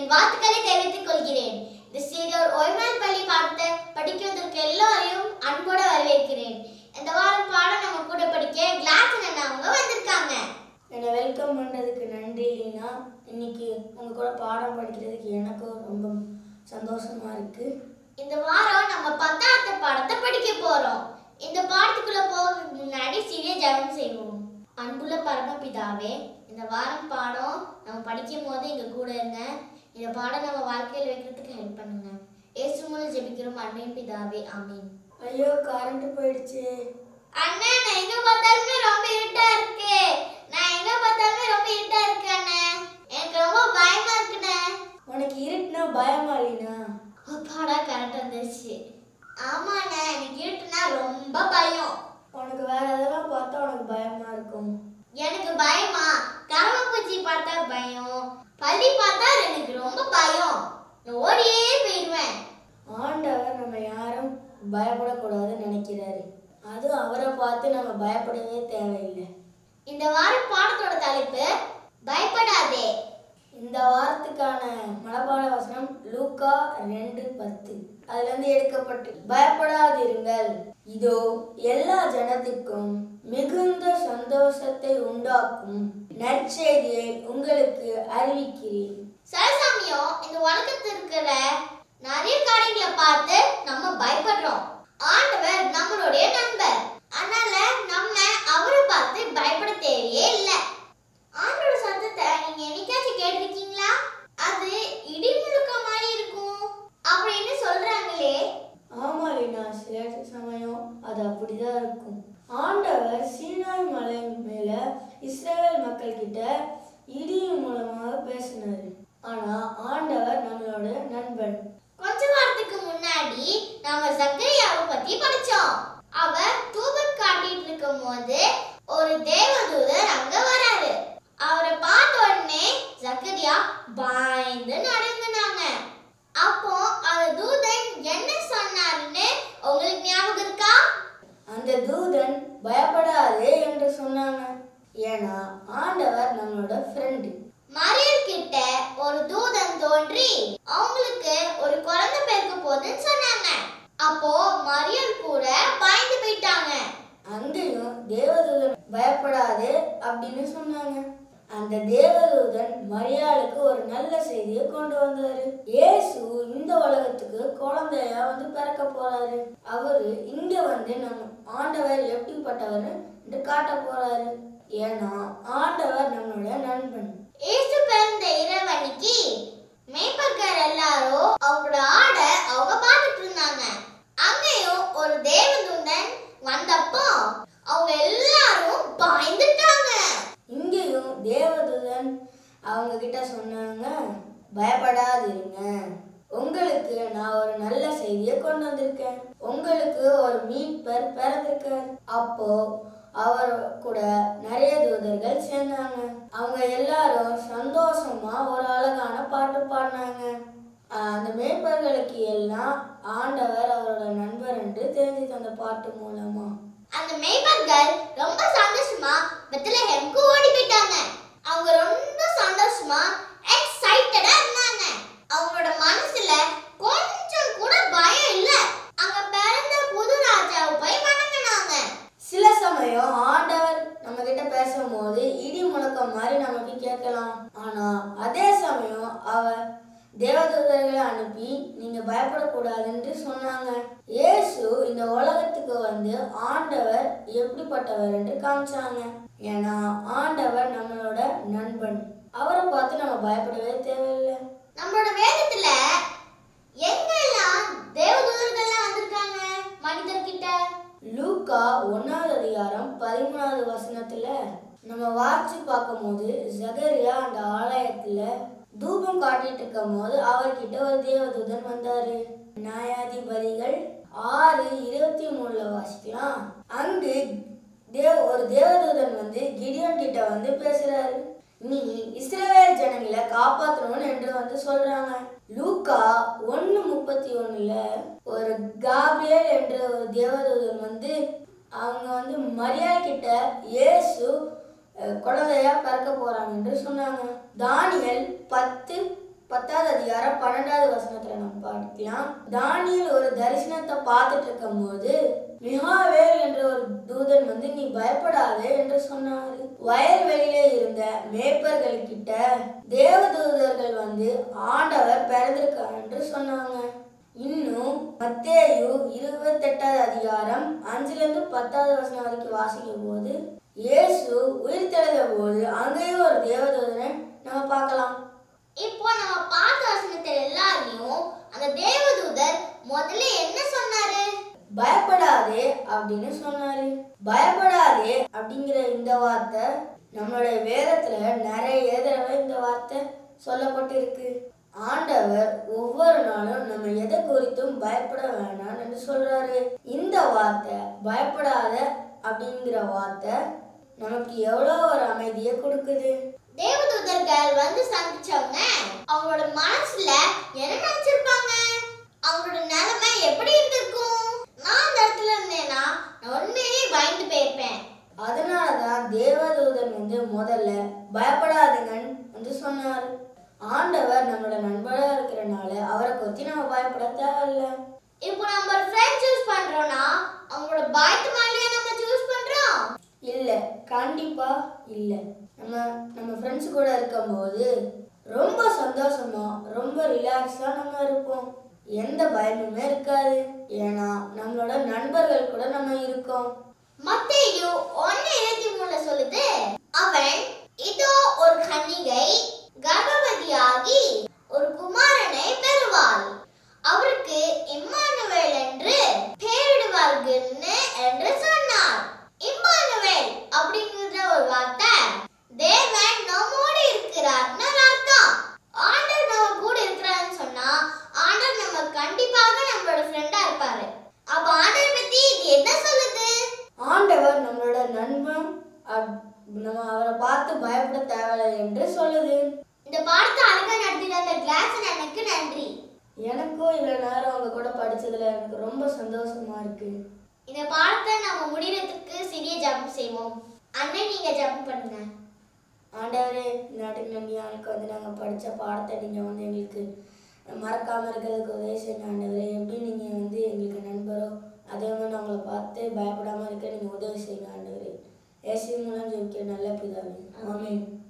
என் வாழ்த்துக்களை தெரிவித்துக் கொள்கிறேன் இந்த சிறியோர் ஓய்வான் பள்ளி பாடத்தை படிக்கிறதற்கு எல்லோரையும் அன்போடு வரவேற்கிறேன் இந்த வாரம் பாடம் நம்ம கூட படிக்க கிளாஸ் அவங்க வந்திருக்காங்க என்னை வெல்கம் பண்ணுறதுக்கு நன்றி லீனா இன்னைக்கு உங்கள் கூட பாடம் படிக்கிறதுக்கு எனக்கும் ரொம்ப சந்தோஷமா இருக்கு இந்த வாரம் நம்ம பத்தாவது பாடத்தை படிக்க போறோம் இந்த பாடத்துக்குள்ள போகிறதுக்கு முன்னாடி சிறிய ஜெபம் செய்வோம் அன்புள்ள பரமபிதாவே இந்த வாரம் பாடம் நம்ம படிக்கும் போது எங்க கூட இருங்க இந்த பாடம் நம்ம வாழ்க்கையில் வைக்கிறதுக்கு ஹெல்ப் பண்ணுங்க ஏசு மூலம் ஜெபிக்கிறோம் அன்பின் பிதாவே ஆமீன் ஐயோ கரண்ட் போயிடுச்சு அண்ணா நான் எங்க பார்த்தாலுமே ரொம்ப இருட்டா இருக்கு நான் எங்க பார்த்தாலுமே ரொம்ப இருட்டா இருக்கு அண்ணா எனக்கு ரொம்ப பயமா இருக்குண்ணே உனக்கு இருட்டுனா பயமா லீனா அப்பாடா கரெக்ட் வந்துருச்சு ஆமாண்ணே எனக்கு இருட்டுனா ரொம்ப பயம் உனக்கு வேற எதெல்லாம் பார்த்தா உனக்கு பயமா இருக்கும் எனக்கு பயமா கரவப்பூச்சி பார்த்தா பயம் பள்ளி பார்த்தா எனக்கு ரொம்ப பயம் நான் ஓடியே போயிடுவேன் ஆண்டவர் நம்ம யாரும் பயப்படக்கூடாதுன்னு நினைக்கிறாரு அதுவும் அவரை பார்த்து நம்ம பயப்படவே தேவையில்லை இந்த வாரம் பாடத்தோட தலைப்பு பயப்படாதே இந்த வாரத்துக்கான மனப்பாட வசனம் லூக்கா ரெண்டு பத்து அதுல இருந்து எடுக்கப்பட்டு பயப்படாதிருங்கள் இதோ எல்லா ஜனத்துக்கும் மிகுந்த சந்தோஷத்தை உண்டாக்கும் நற்செய்தியை உங்களுக்கு அறிவிக்கிறேன் சில சமயம் இந்த உலகத்துல இருக்கிற நிறைய காரியங்களை பார்த்து நம்ம பயப்படுறோம் ஆண்டவர் நம்மளுடைய நண்பர் அதனால நம்ம அவரை பார்த்து பயப்பட தேவையே இல்லை ஆண்டோட சத்தத்தை நீங்க என்னைக்காச்சும் கேட்டிருக்கீங்களா அது இடி முழுக்க மாதிரி இருக்கும் அப்படின்னு சொல்றாங்களே ஆமா லீனா சில சமயம் அது அப்படிதான் இருக்கும் ஆண்டவர் சீனாய் மலை மேல இஸ்ரவேல் மக்கள் கிட்ட இடியின் மூலமாக பேசினாரு ஆனா ஆண்டவர் நம்மளோட நண்பன் கொஞ்ச வாரத்துக்கு முன்னாடி நாம சக்கரியாவை பத்தி படிச்சோம் அவர் தூபம் காட்டிட்டு இருக்கும் போது ஒரு தேவதூதர் அங்க வராரு அவரை பார்த்த உடனே சக்கரியா பயந்து நடுங்கினாங்க அப்போ அந்த தூதன் என்ன சொன்னாருன்னு உங்களுக்கு ஞாபகம் இருக்கா அந்த தூதன் பயப்படாதே என்று சொன்னாங்க ஏன்னா ஆண்டவர் நம்மளோட ஃப்ரெண்டு மரியல் கிட்ட ஒரு தூதன் தோன்றி அவங்களுக்கு ஒரு குழந்தை பிறக்க போகுதுன்னு சொன்னாங்க அப்போ மரியல் கூட பயந்து போயிட்டாங்க அங்கேயும் தேவதூதன் பயப்படாதே அப்படின்னு சொன்னாங்க அந்த தேவதூதன் மரியாளுக்கு ஒரு நல்ல செய்தியை கொண்டு வந்தாரு இயேசு இந்த உலகத்துக்கு குழந்தையா வந்து பிறக்க போறாரு அவரு இங்க வந்து நம்ம ஆண்டவர் எப்படிப்பட்டவர் என்று காட்ட போறாரு ஏன்னா ஆண்டவர் நம்மளுடைய நண்பன் இயேசு பிறந்த இரவன்னைக்கு மேய்ப்பர்கள் எல்லாரும் அவங்களோட ஆடை அவங்க பார்த்துட்டு இருந்தாங்க அங்கேயும் ஒரு தேவதூதன் வந்தப்போ அவங்க எல்லாரும் பயந்துட்டாங்க இங்கேயும் தேவதூதன் அவங்க கிட்ட சொன்னாங்க பயப்படாதிருங்க உங்களுக்கு நான் ஒரு நல்ல செய்தியை கொண்டு வந்திருக்கேன் உங்களுக்கு ஒரு மீட்பர் பிறந்திருக்கார் அப்போ அவர் கூட நிறைய தூதர்கள் சேர்ந்தாங்க அவங்க எல்லாரும் சந்தோஷமா ஒரு அழகான பாட்டு பாடினாங்க ஆஹ் அந்த மேய்ப்பர்களுக்கு எல்லாம் ஆண்டவர் அவரோட நண்பர் என்று தெரிஞ்சது அந்த பாட்டு மூலமா அந்த மேய்ப்பர்கள் ரொம்ப சந்தோஷமா பெத்லஹேம்க்கு ஓடி போயிட்டாங்க அவங்க ரொம்ப சந்தோஷமா எக்ஸைட்டடா இருந்தாங்க அவங்களோட மனசுல கொஞ்சம் கூட பயம் இல்ல அங்க பிறந்த புது ராஜாவை போய் வணங்கினாங்க சில சமயம் ஆண்டவர் நம்ம கிட்ட பேசும்போது இடி முழக்கம் மாதிரி நமக்கு கேட்கலாம் ஆனா அதே சமயம் அவர் தேவதூதர்களை அனுப்பி நீங்க பயப்படக்கூடாதுன்னு சொன்னாங்க இயேசு இந்த உலகத்துக்கு வந்து ஆண்டவர் எப்படிப்பட்டவர் என்று காமிச்சாங்க ஏன்னா ஆண்டவர் நம்மளோட நண்பன் அவரை பார்த்து நம்ம பயப்படவே தேவையில்லை நம்மளோட வேதத்துல எங்கெல்லாம் தேவதூதர்கள்லாம் வந்திருக்காங்க மனிதர்கிட்ட லூக்கா ஒன்னாவது அதிகாரம் பதிமூணாவது வசனத்துல நம்ம வாட்சி பார்க்கும்போது ஜகரியா அந்த ஆலயத்துல தூபம் காட்டிட்டு இருக்கும் போது அவர்கிட்ட ஒரு தேவதூதன் வந்தாரு நியாயாதிபதிகள் ஆறு இருபத்தி மூணுல வாசிக்கலாம் அங்கு தேவ ஒரு தேவதூதன் வந்து கிடியோன் கிட்ட வந்து பேசுறாரு நீ இஸ்ரவேல் ஜனங்களை காப்பாற்றணும் என்று வந்து சொல்றாங்க லூக்கா ஒன்னு முப்பத்தி ஒண்ணுல ஒரு காபிரியல் என்ற ஒரு தேவதூதன் வந்து அவங்க வந்து மரியாதை கிட்ட இயேசு அஹ், குழந்தையா பிறக்க போறாங்க என்று சொன்னாங்க தானியல் பத்து பத்தாவது அதிகாரம் பன்னெண்டாவது வசனத்துல நம்ம படிக்கலாம் தானியேல் ஒரு தரிசனத்தை பார்த்துட்டு இருக்கும்போது மிகாவேல் என்ற ஒரு தூதன் வந்து நீ பயப்படாதே என்று சொன்னாரு வயல்வெளியிலே இருந்த மேய்ப்பர்கள் கிட்ட தேவதூதர்கள் வந்து ஆண்டவர் பிறந்திருக்கார் என்று சொன்னாங்க இன்னும் மத்தேயு இருபத்தெட்டாவது அதிகாரம் அஞ்சுல இருந்து பத்தாவது வசனம் வரைக்கும் வாசிக்கும் போது இயேசு உயிர் தெழுந்த போது அங்கேயும் ஒரு தேவதூதனை நம்ம பார்க்கலாம் இப்போ நம்ம பார்த்த வசனத்தில் எல்லாரையும் அந்த தேவதூதர் முதல்ல என்ன சொன்னாரு பயப்படாதே அப்படின்னு சொன்னாரு பயப்படாதே அப்படிங்கிற இந்த வார்த்தை நம்மளுடைய வேதத்துல நிறைய தடவை இந்த வார்த்தை சொல்லப்பட்டிருக்கு ஆண்டவர் ஒவ்வொரு நாளும் நம்ம எதை குறித்தும் பயப்பட வேணாம் என்று சொல்றாரு இந்த வார்த்தை பயப்படாத அப்படிங்கிற வார்த்தை நமக்கு எவ்வளோ ஒரு அமைதியை கொடுக்குது தேவதூதர்கள் வந்து சந்திச்சவங்க அவங்களோட மனசுல என்ன நினைச்சிருப்பாங்க அவங்களோட நிலைமை எப்படி இருந்திருக்கும் நான் அந்த இடத்துல இருந்தேன்னா நான் உண்மையிலேயே பயந்து போயிருப்பேன் அதனால தான் தேவதூதன் வந்து முதல்ல பயப்படாதீங்கன்னு வந்து சொன்னார் ஆண்டவர் நம்மளோட நண்பராக இருக்கிறனால அவரை பற்றி நம்ம பயப்பட தேவையில்ல இப்போ நம்ம ஒரு ஃப்ரெண்ட் சூஸ் பண்றோம்னா அவங்களோட பயத்து மேலேயே நம்ம சூஸ் பண்றோம் இல்லை கண்டிப்பா இல்லை நம்ம நம்ம ஃப்ரெண்ட்ஸ் கூட இருக்கும்போது ரொம்ப சந்தோஷமா ரொம்ப ரிலாக்ஸாக நம்ம இருப்போம் எந்த பயமுமே இருக்காது ஏன்னா நம்மளோட நண்பர்கள் கூட நம்ம இருக்கோம் மத்தேயு ஒன்னு இருபத்தி மூணுல சொல்லுது அவன் இதோ ஒரு கன்னிகை கர்ப்பவதியாகி ஒரு குமாரனை பெறுவாள் அவருக்கு இம்மானுவேல் என்று பெயரிடுவார்கள்னு என்று சொன்னார் இம்மானுவேல் அப்படிங்கிற ஒரு வார்த்தை தேவன் நம்மோடு இருக்கிறார்னு ஒரு அர்த்தம் ஆண்டவர் நம்ம கூட இருக்கிறாருன்னு சொன்னா ஆண்டவர் நம்ம கண்டிப்பாக நம்மளோட ஃப்ரெண்டா இருப்பாரு அப்ப ஆண்டவர் பத்தி இது என்ன சொல்லுது ஆண்டவர் நம்மளோட நண்பன் அப்- நம்ம அவரை பார்த்து பயப்பட தேவையில்லை என்று சொல்லுது இந்த பாடத்தை அழகா நடத்தின அந்த கிளாஸ் எனக்கு நன்றி எனக்கும் இவ்வளோ நேரம் அவங்க கூட படிச்சதுல எனக்கு ரொம்ப சந்தோஷமா இருக்கு இந்த பாடத்தை நம்ம முடிகிறதுக்கு சிறிய ஜம்ப் செய்வோம் அண்ணன் நீங்க ஜம்ப் பண்ணுங்க ஆண்டவரே நாட்டுக்கு நம்பி ஆளுக்கு வந்து நாங்கள் படித்த பாடத்தை நீங்கள் வந்து எங்களுக்கு மறக்காமல் இருக்கிறதுக்கு உதவி செய்யுங்க ஆண்டவரே எப்படி நீங்கள் வந்து எங்களுக்கு நண்பரோ அதே மாதிரி நாங்களை பார்த்து பயப்படாமல் இருக்க நீங்கள் உதவி செய்யுங்க ஆண்டவரே ஏசி மூலம் ஜெயிக்கிற நல்ல பிதாவே ஆமென்